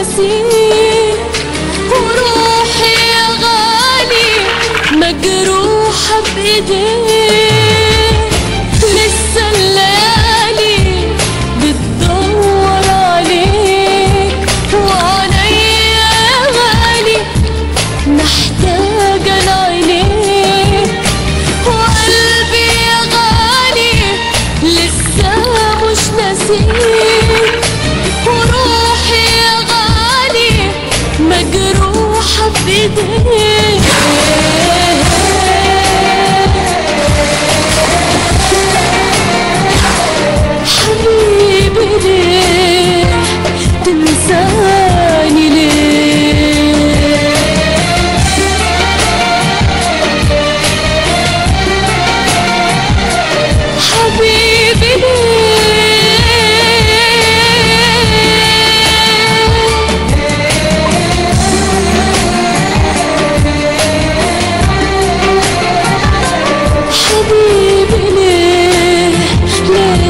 نسيك وروحي يا غالي مجروحة بإيديك لسه الليالي بتدور عليك وعليا يا غالي محتاجة لعينيك وقلبي يا غالي لسه مش ناسيك وروحي يا غالي مجروحة بإيديك حبيبي ليه تنساني ليه حبيبي ليه حبيبي ليه لا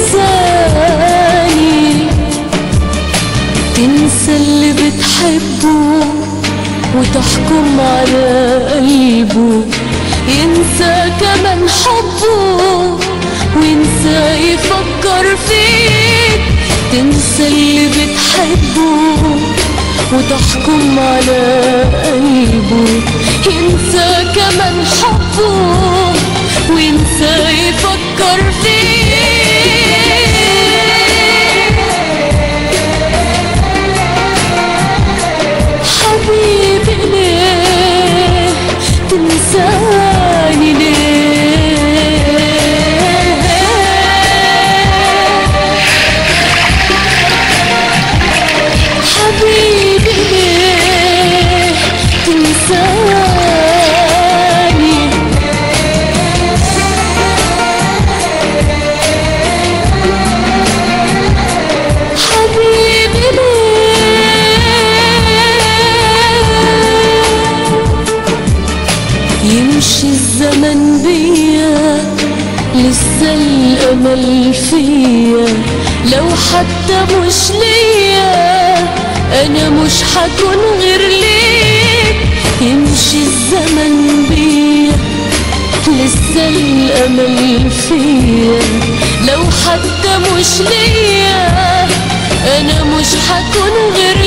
تنساني تنسى اللي بتحبه وتحكم على قلبه ينسى كمان حبه وينسى يفكر فيك تنسى اللي بتحبه وتحكم على قلبه ينسى كمان حبه وينسى يفكر فيك حبيبي ليه تنساني ليه حبيبي ليه تنساني حبيبي ليه يمشي الزمن بيا لسه الأمل فيا لو حتى مش ليا أنا مش حكون غير ليك يمشي الزمن بيا لسه الأمل فيا لو حتى مش ليا أنا مش حكون غير